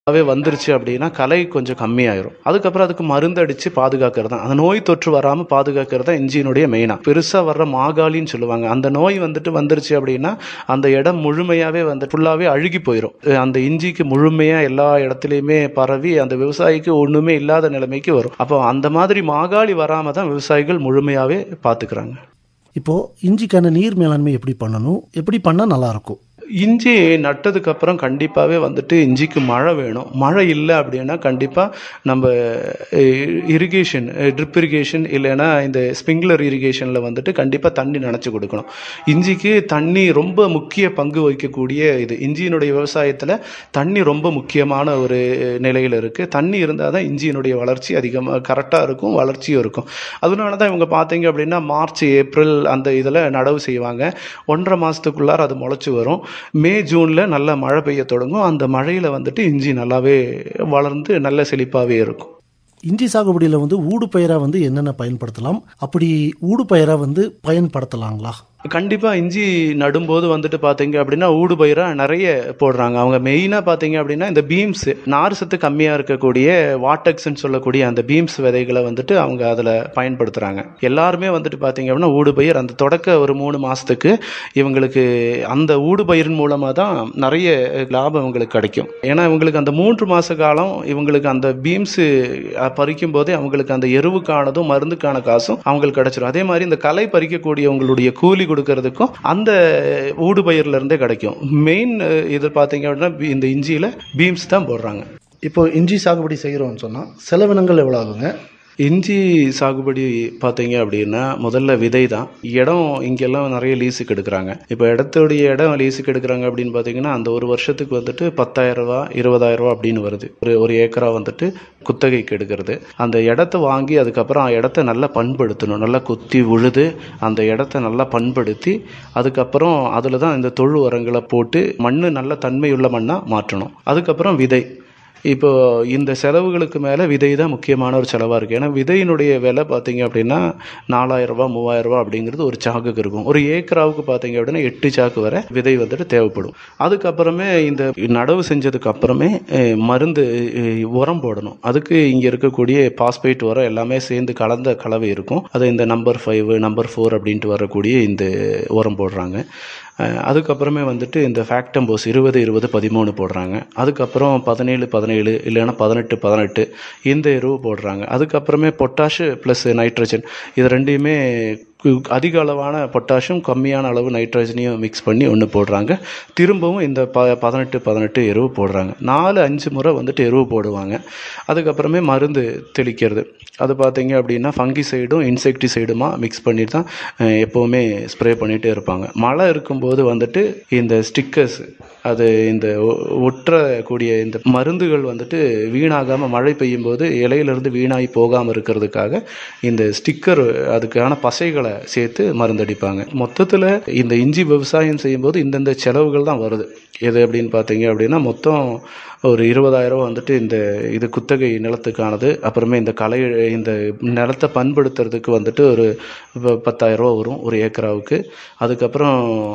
அவே வந்துருச்சு அப்படின்னா கலை கொஞ்சம் கம்மியாயிரும் அதுக்கப்புறம் அதுக்கு மருந்து அடிச்சு பாதுகாக்கிறது தான் அந்த நோய் தொற்று வராம பாதுகாக்கிறது தான் இஞ்சியினுடைய மெயினா பெருசா வர்ற மாகாளின்னு சொல்லுவாங்க அந்த நோய் வந்துட்டு வந்துருச்சு அப்படின்னா அந்த இடம் முழுமையாவே வந்து ஃபுல்லாவே அழுகி போயிடும் அந்த இஞ்சிக்கு முழுமையா எல்லா இடத்துலயுமே பரவி அந்த விவசாயிக்கு ஒண்ணுமே இல்லாத நிலைமைக்கு வரும் அப்போ அந்த மாதிரி மாகாளி வராம தான் விவசாயிகள் முழுமையாவே பாத்துக்கிறாங்க இப்போ இஞ்சிக்கான நீர் மேலாண்மை எப்படி பண்ணணும் எப்படி பண்ணா நல்லா இருக்கும் இஞ்சி நட்டதுக்கு அப்புறம் கண்டிப்பாகவே வந்துட்டு இஞ்சிக்கு மழை வேணும் மழை இல்லை அப்படின்னா கண்டிப்பாக நம்ம இரிகேஷன் ட்ரிப் இரிகேஷன் இல்லைன்னா இந்த ஸ்ப்ரிங்க்லர் இரிகேஷனில் வந்துட்டு கண்டிப்பாக தண்ணி நினச்சி கொடுக்கணும் இஞ்சிக்கு தண்ணி ரொம்ப முக்கிய பங்கு வகிக்கக்கூடிய இது இஞ்சியினுடைய விவசாயத்தில் தண்ணி ரொம்ப முக்கியமான ஒரு நிலையில் இருக்குது தண்ணி இருந்தால் தான் இஞ்சியினுடைய வளர்ச்சி அதிகமாக கரெக்டாக இருக்கும் வளர்ச்சியும் இருக்கும் அதனால தான் இவங்க பார்த்தீங்க அப்படின்னா மார்ச் ஏப்ரல் அந்த இதில் நடவு செய்வாங்க ஒன்றரை மாதத்துக்குள்ளார அது முளைச்சி வரும் மே ஜூனில் நல்லா மழை பெய்ய தொடங்கும் அந்த மழையில் வந்துட்டு இஞ்சி நல்லாவே வளர்ந்து நல்ல செழிப்பாகவே இருக்கும் இஞ்சி சாகுபடியில வந்து ஊடு பயிரா வந்து என்னென்ன பயன்படுத்தலாம் அப்படி ஊடு பயிரா வந்து பயன்படுத்தலாங்களா கண்டிப்பாக இஞ்சி நடும்போது வந்துட்டு பார்த்தீங்க அப்படின்னா ஊடு பயிராக நிறைய போடுறாங்க அவங்க மெயினாக பார்த்தீங்க அப்படின்னா இந்த பீம்ஸ் நார் சத்து கம்மியாக இருக்கக்கூடிய வாட்டக்ஸ்ன்னு சொல்லக்கூடிய அந்த பீம்ஸ் விதைகளை வந்துட்டு அவங்க அதில் பயன்படுத்துகிறாங்க எல்லாருமே வந்துட்டு பார்த்தீங்க அப்படின்னா ஊடு பயிர் அந்த தொடக்க ஒரு மூணு மாதத்துக்கு இவங்களுக்கு அந்த ஊடு பயிரின் மூலமாக தான் நிறைய லாபம் இவங்களுக்கு கிடைக்கும் ஏன்னா இவங்களுக்கு அந்த மூன்று மாத காலம் இவங்களுக்கு அந்த பீம்ஸ் பறிக்கும் போதே அவங்களுக்கு அந்த எருவுக்கானதும் மருந்துக்கான காசும் அவங்களுக்கு கிடைச்சிரும் அதே மாதிரி இந்த களை பறிக்கக்கூடியவங்களுடைய கூலி கொடுக்கறதுக்கும் அந்த ஊடு பயிர்ல இருந்தே கிடைக்கும் மெயின் இது பார்த்தீங்க அப்படின்னா இந்த இஞ்சியில பீம்ஸ் தான் போடுறாங்க இப்போ இஞ்சி சாகுபடி செய்கிறோம்னு சொன்னா செலவினங்கள் எவ்வளோ ஆகுங்க இஞ்சி சாகுபடி பார்த்தீங்க அப்படின்னா முதல்ல விதை தான் இடம் இங்கெல்லாம் நிறைய லீஸுக்கு எடுக்கிறாங்க இப்போ இடத்துடைய இடம் லீஸுக்கு எடுக்கிறாங்க அப்படின்னு பார்த்தீங்கன்னா அந்த ஒரு வருஷத்துக்கு வந்துட்டு பத்தாயிரம் ரூபா இருபதாயிரம் ரூபா அப்படின்னு வருது ஒரு ஒரு ஏக்கரா வந்துட்டு குத்தகைக்கு எடுக்கிறது அந்த இடத்த வாங்கி அதுக்கப்புறம் அந்த இடத்த நல்லா பண்படுத்தணும் நல்லா குத்தி உழுது அந்த இடத்த நல்லா பண்படுத்தி அதுக்கப்புறம் அதில் தான் இந்த தொழு உரங்களை போட்டு மண் நல்ல தன்மையுள்ள மண்ணாக மாற்றணும் அதுக்கப்புறம் விதை இப்போ இந்த செலவுகளுக்கு மேலே விதை தான் முக்கியமான ஒரு செலவாக இருக்குது ஏன்னா விதையினுடைய விலை பார்த்தீங்க அப்படின்னா நாலாயிரம் ரூபா மூவாயிரம் ரூபா அப்படிங்கிறது ஒரு சாக்குக்கு இருக்கும் ஒரு ஏக்கராவுக்கு பார்த்தீங்க அப்படின்னா எட்டு சாக்கு வரை விதை வந்துட்டு தேவைப்படும் அதுக்கப்புறமே இந்த நடவு செஞ்சதுக்கு அப்புறமே அஹ், மருந்து அஹ், உரம் போடணும் அதுக்கு இங்கே இருக்கக்கூடிய பாஸ்பேட் உரம் எல்லாமே சேர்ந்து கலந்த கலவை இருக்கும் அது இந்த நம்பர் ஃபைவ் நம்பர் ஃபோர் அப்படின்ட்டு வரக்கூடிய இந்த உரம் போடுறாங்க அஹ் அதுக்கப்புறமே வந்துட்டு இந்த ஃபேக்டம்போஸ் இருபது இருபது பதிமூணு போடுறாங்க அதுக்கப்புறம் பதினேழு பதினேழு இல்லைன்னா பதினெட்டு பதினெட்டு இந்த எருவு போடுறாங்க அதுக்கப்புறமே பொட்டாஷு ப்ளஸ் நைட்ரஜன் இது ரெண்டையுமே கு- அதிக அளவான பொட்டாஷும் கம்மியான அளவு நைட்ரஜனையும் மிக்ஸ் பண்ணி ஒன்று போடுறாங்க திரும்பவும் இந்த ப பதினெட்டு பதினெட்டு எருவு போடுறாங்க நாலு அஞ்சு முறை வந்துட்டு எருவு போடுவாங்க அதுக்கப்புறமே மருந்து தெளிக்கிறது அது பார்த்தீங்க அப்படின்னா ஃபங்கிசைடும் இன்செக்டிசைடுமா மிக்ஸ் பண்ணி தான் அஹ், எப்போவுமே ஸ்ப்ரே பண்ணிகிட்டே இருப்பாங்க மழை இருக்கும்போது வந்துட்டு இந்த ஸ்டிக்கர்ஸ் அது இந்த ஒ- ஒற்றக்கூடிய இந்த மருந்துகள் வந்துட்டு வீணாகாமல் மழை பெய்யும் போது இலையிலிருந்து வீணாகி போகாமல் இருக்கிறதுக்காக இந்த ஸ்டிக்கர் அதுக்கான பசைகளை சேர்த்து மருந்தடிப்பாங்க மொத்தத்தில் இந்த இஞ்சி விவசாயம் செய்யும்போது இந்தந்த செலவுகள் தான் வருது எது அப்படின்னு பார்த்தீங்க அப்படின்னா மொத்தம் ஒரு இருபதாயிரம் ரூபா வந்துட்டு இந்த இது குத்தகை நிலத்துக்கானது அப்புறமே இந்த களை இந்த நிலத்தை பண்படுத்துறதுக்கு வந்துட்டு ஒரு ப- பத்தாயிரம் ரூபா வரும் ஒரு ஏக்கராவுக்கு அதுக்கப்புறம்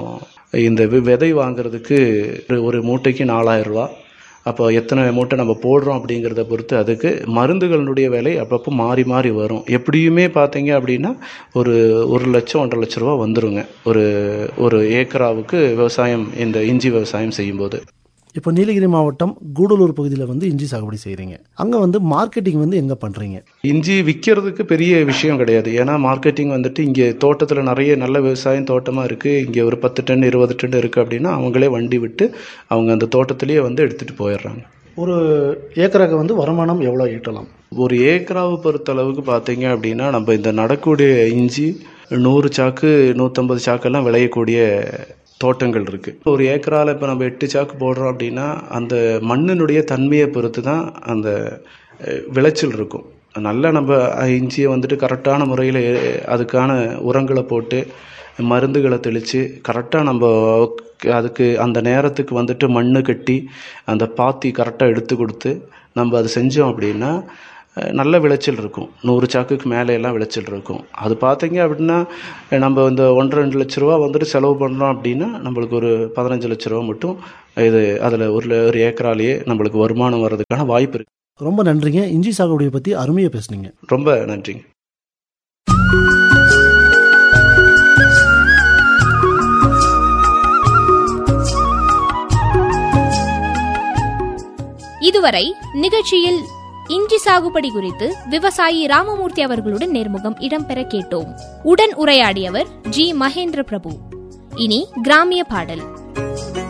இந்த வி- விதை வாங்குறதுக்கு ஒரு- ஒரு மூட்டைக்கு நாலாயிரம் ரூபா அப்போ எத்தனை மூட்டை நம்ம போடுறோம் அப்படிங்கிறத பொறுத்து அதுக்கு மருந்துகளுடைய விலை அப்பப்போ மாறி மாறி வரும் எப்படியுமே பார்த்தீங்க அப்படின்னா ஒரு ஒரு லட்சம் ஒன்றரை லட்ச ரூபா வந்துருங்க ஒரு ஒரு ஏக்கராவுக்கு விவசாயம் இந்த இஞ்சி விவசாயம் செய்யும்போது இப்போ நீலகிரி மாவட்டம் கூடலூர் பகுதியில் வந்து இஞ்சி சாகுபடி செய்கிறீங்க அங்கே வந்து மார்க்கெட்டிங் வந்து எங்கே பண்ணுறீங்க இஞ்சி விற்கிறதுக்கு பெரிய விஷயம் கிடையாது ஏன்னா மார்க்கெட்டிங் வந்துட்டு இங்கே தோட்டத்தில் நிறைய நல்ல விவசாயம் தோட்டமாக இருக்குது இங்கே ஒரு பத்து டன் இருபது டன் இருக்குது அப்படின்னா அவங்களே வண்டி விட்டு அவங்க அந்த தோட்டத்திலேயே வந்து எடுத்துகிட்டு போயிடுறாங்க ஒரு ஏக்கராக்கு வந்து வருமானம் எவ்வளோ ஈட்டலாம் ஒரு ஏக்கராவை பொறுத்த அளவுக்கு பார்த்தீங்க அப்படின்னா நம்ம இந்த நடக்கூடிய இஞ்சி நூறு சாக்கு நூற்றம்பது சாக்கெல்லாம் விளையக்கூடிய தோட்டங்கள் இருக்கு ஒரு ஏக்கரால இப்போ நம்ம எட்டு சாக்கு போடுறோம் அப்படின்னா அந்த மண்ணினுடைய தன்மையை பொறுத்து தான் அந்த அஹ், விளைச்சல் இருக்கும் நல்லா நம்ம அஹ், இஞ்சியை வந்துட்டு கரெக்டான முறையில் அதுக்கான உரங்களை போட்டு மருந்துகளை தெளித்து கரெக்டாக நம்ம அதுக்கு அந்த நேரத்துக்கு வந்துட்டு மண்ணு கட்டி அந்த பாத்தி கரெக்டாக எடுத்து கொடுத்து நம்ம அதை செஞ்சோம் அப்படின்னா அஹ், நல்ல விளைச்சல் இருக்கும் நூறு சாக்குக்கு மேலே எல்லாம் விளைச்சல் இருக்கும் அது பார்த்தீங்க அப்படின்னா அஹ், நம்ம இந்த ஒன்றரை ரெண்டு லட்ச ரூபா வந்துட்டு செலவு பண்ணுறோம் அப்படின்னா நம்மளுக்கு ஒரு பதினஞ்சு லட்ச ரூபா மட்டும் இது அதில் ஒரு ல- ஒரு ஏக்கராலேயே நம்மளுக்கு வருமானம் வர்றதுக்கான வாய்ப்பு இருக்குது ரொம்ப நன்றிங்க இஞ்சி சாகுபடியை பற்றி அருமையாக பேசுனீங்க ரொம்ப நன்றிங்க இதுவரை நிகழ்ச்சியில் இஞ்சி சாகுபடி குறித்து விவசாயி ராமமூர்த்தி அவர்களுடன் நேர்முகம் இடம்பெற கேட்டோம் உடன் உரையாடியவர் ஜி மகேந்திர பிரபு இனி கிராமிய பாடல்